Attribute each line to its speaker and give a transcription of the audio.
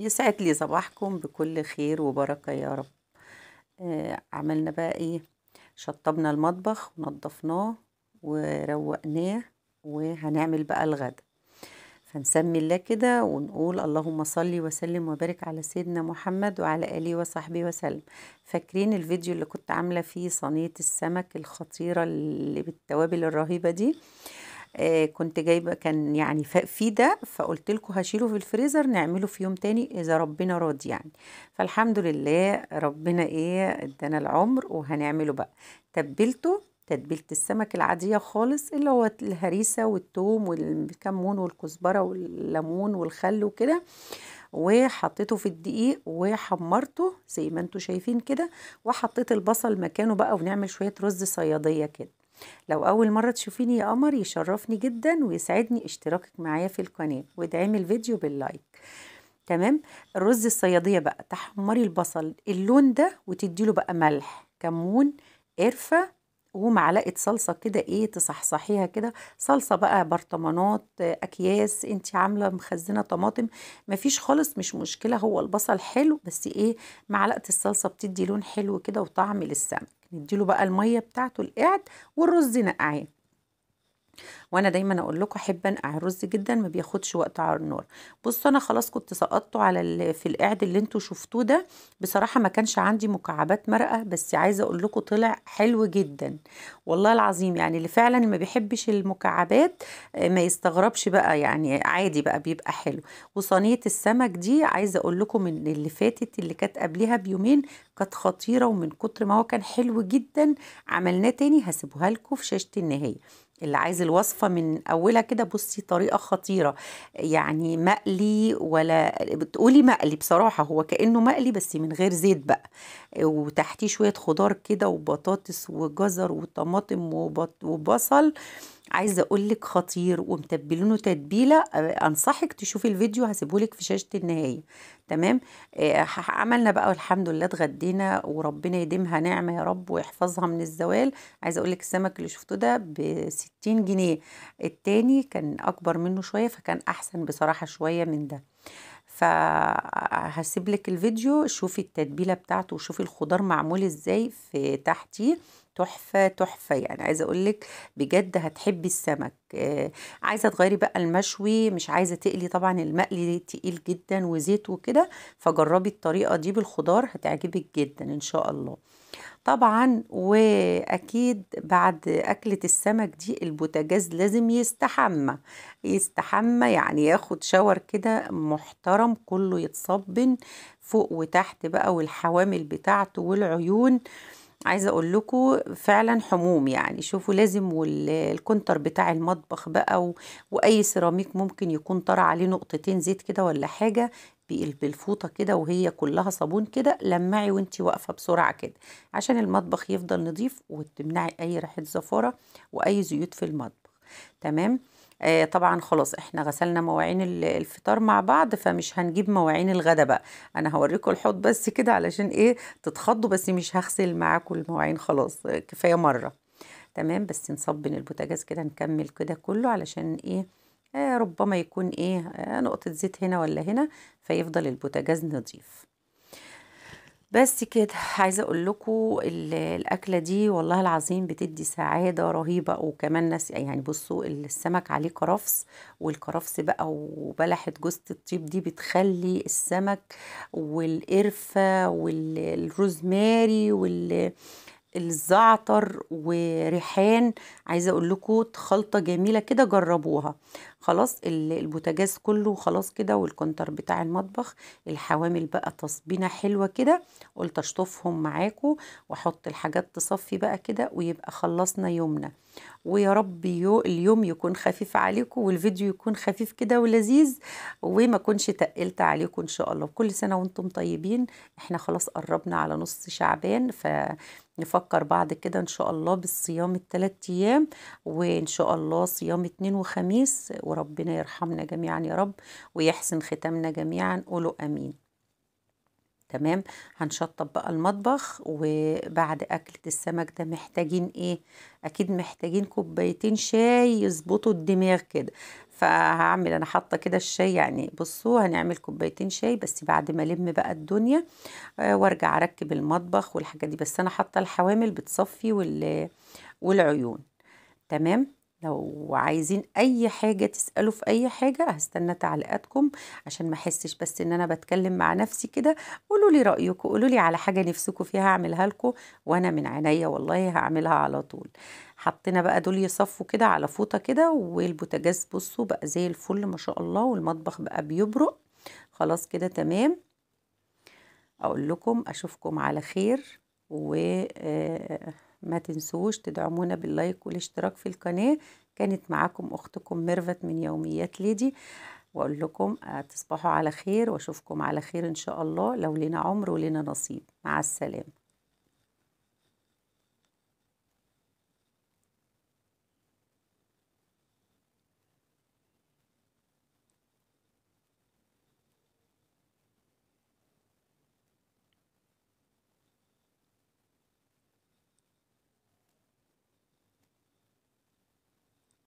Speaker 1: يسعد لي صباحكم بكل خير وبركة يا رب آه، عملنا بقى ايه شطبنا المطبخ ونضفناه وروقناه وهنعمل بقى الغدا فنسمي الله كده ونقول اللهم صل وسلم وبارك على سيدنا محمد وعلى آله وصحبه وسلم فاكرين الفيديو اللي كنت عاملة فيه صينية السمك الخطيرة اللي بالتوابل الرهيبة دي آه كنت جايبه كان يعني ف- في ده فقلت لكم هشيله في الفريزر نعمله في يوم تاني اذا ربنا راضي يعني فالحمد لله ربنا ايه ادانا العمر وهنعمله بقى تبلته تتبيله السمك العاديه خالص اللي هو الهريسه والثوم والكمون والكزبره والليمون والخل وكده وحطيته في الدقيق وحمرته زي ما انتوا شايفين كده وحطيت البصل مكانه بقى ونعمل شويه رز صياديه كده لو أول مرة تشوفيني يا قمر يشرفني جدا ويسعدني اشتراكك معايا في القناة وادعمي الفيديو باللايك تمام الرز الصيادية بقى تحمري البصل اللون ده وتديله بقى ملح كمون قرفة ومعلقة صلصة كده ايه تصحصحيها كده صلصة بقى برطمانات اكياس انت عاملة مخزنة طماطم مفيش خالص مش مشكلة هو البصل حلو بس ايه معلقة الصلصة بتدي لون حلو كده وطعم للسمك نديله بقى المية بتاعته القعد والرز نقعيه وانا دايما اقول لكم احب انقع الرز جدا ما بياخدش وقت على النار بصوا انا خلاص كنت سقطته على ال- في القعد اللي انتوا شفتوه ده بصراحه ما كانش عندي مكعبات مرقه بس عايزه اقول لكم طلع حلو جدا والله العظيم يعني اللي فعلا ما بيحبش المكعبات آه، ما يستغربش بقى يعني عادي بقى بيبقى حلو وصينيه السمك دي عايزه اقول لكم من اللي فاتت اللي كانت قبلها بيومين كانت خطيره ومن كتر ما هو كان حلو جدا عملناه تاني هسيبوها لكم في شاشه النهايه اللي عايز الوصفة من أولها كده بصي طريقة خطيرة يعني مقلي ولا بتقولي مقلي بصراحة هو كأنه مقلي بس من غير زيت بقى وتحتيه شوية خضار كده وبطاطس وجزر وطماطم وبط- وبصل عايزه اقول لك خطير ومتبلينه تتبيله آه، انصحك تشوفي الفيديو هسيبهولك في شاشه النهايه تمام آه، ح- عملنا بقى والحمد لله اتغدينا وربنا يديمها نعمه يا رب ويحفظها من الزوال عايزه اقول لك السمك اللي شفته ده ب 60 جنيه التاني كان اكبر منه شويه فكان احسن بصراحه شويه من ده فهسيب لك الفيديو شوفي التتبيله بتاعته وشوفي الخضار معمول ازاي في تحتيه تحفه تحفه يعني عايزه اقول لك بجد هتحبي السمك آه، عايزه تغيري بقى المشوي مش عايزه تقلي طبعا المقلي تقيل جدا وزيت وكده فجربي الطريقه دي بالخضار هتعجبك جدا ان شاء الله طبعا واكيد بعد اكله السمك دي البوتاجاز لازم يستحمى يستحمى يعني ياخد شاور كده محترم كله يتصبن فوق وتحت بقى والحوامل بتاعته والعيون عايزه اقول لكم فعلا حموم يعني شوفوا لازم والكونتر بتاع المطبخ بقى و... واي سيراميك ممكن يكون طرى عليه نقطتين زيت كده ولا حاجه بال- بالفوطه كده وهي كلها صابون كده لمعي وانتي واقفه بسرعه كده عشان المطبخ يفضل نظيف وتمنعي اي ريحه زفاره واي زيوت في المطبخ تمام آه طبعا خلاص احنا غسلنا مواعين ال- الفطار مع بعض فمش هنجيب مواعين الغدا بقى انا هوريكم الحوض بس كده علشان ايه تتخضوا بس مش هغسل معاكم المواعين خلاص آه، كفايه مره تمام بس نصبن البوتاجاز كده نكمل كده كله علشان ايه آه ربما يكون ايه آه نقطة زيت هنا ولا هنا فيفضل البوتاجاز نظيف بس كده عايزه اقول لكم الاكله دي والله العظيم بتدي سعاده رهيبه وكمان ناس يعني بصوا السمك عليه كرفس والكرفس بقى وبلحه جوز الطيب دي بتخلي السمك والقرفه والروزماري وال الزعتر وريحان عايزه اقول لكم خلطه جميله كده جربوها خلاص ال- البوتاجاز كله خلاص كده والكونتر بتاع المطبخ الحوامل بقى تصبينه حلوه كده قلت اشطفهم معاكم واحط الحاجات تصفي بقى كده ويبقى خلصنا يومنا ويا رب يو اليوم يكون خفيف عليكم والفيديو يكون خفيف كده ولذيذ وما كنش تقلت عليكم ان شاء الله كل سنه وانتم طيبين احنا خلاص قربنا على نص شعبان فنفكر بعض كده ان شاء الله بالصيام الثلاث ايام وان شاء الله صيام اتنين وخميس وربنا يرحمنا جميعا يا رب ويحسن ختامنا جميعا قولوا امين تمام هنشطب بقى المطبخ وبعد أكلة السمك ده محتاجين ايه اكيد محتاجين كوبايتين شاي يظبطوا الدماغ كده فهعمل انا حاطه كده الشاي يعني بصوا هنعمل كوبايتين شاي بس بعد ما الم بقى الدنيا آه، وارجع اركب المطبخ والحاجات دي بس انا حاطه الحوامل بتصفي وال والعيون تمام لو عايزين اي حاجه تسالوا في اي حاجه هستنى تعليقاتكم عشان ما احسش بس ان انا بتكلم مع نفسي كده قولوا لي رايكم قولوا لي على حاجه نفسكم فيها هعملها لكم وانا من عينيا والله هعملها على طول حطينا بقى دول يصفوا كده على فوطه كده والبوتاجاز بصوا بقى زي الفل ما شاء الله والمطبخ بقى بيبرق خلاص كده تمام اقول لكم اشوفكم على خير و آه، ما تنسوش تدعمونا باللايك والاشتراك في القناة كانت معاكم أختكم ميرفت من يوميات ليدي وأقول لكم آه، تصبحوا على خير وأشوفكم على خير إن شاء الله لو لنا عمر ولنا نصيب مع السلامة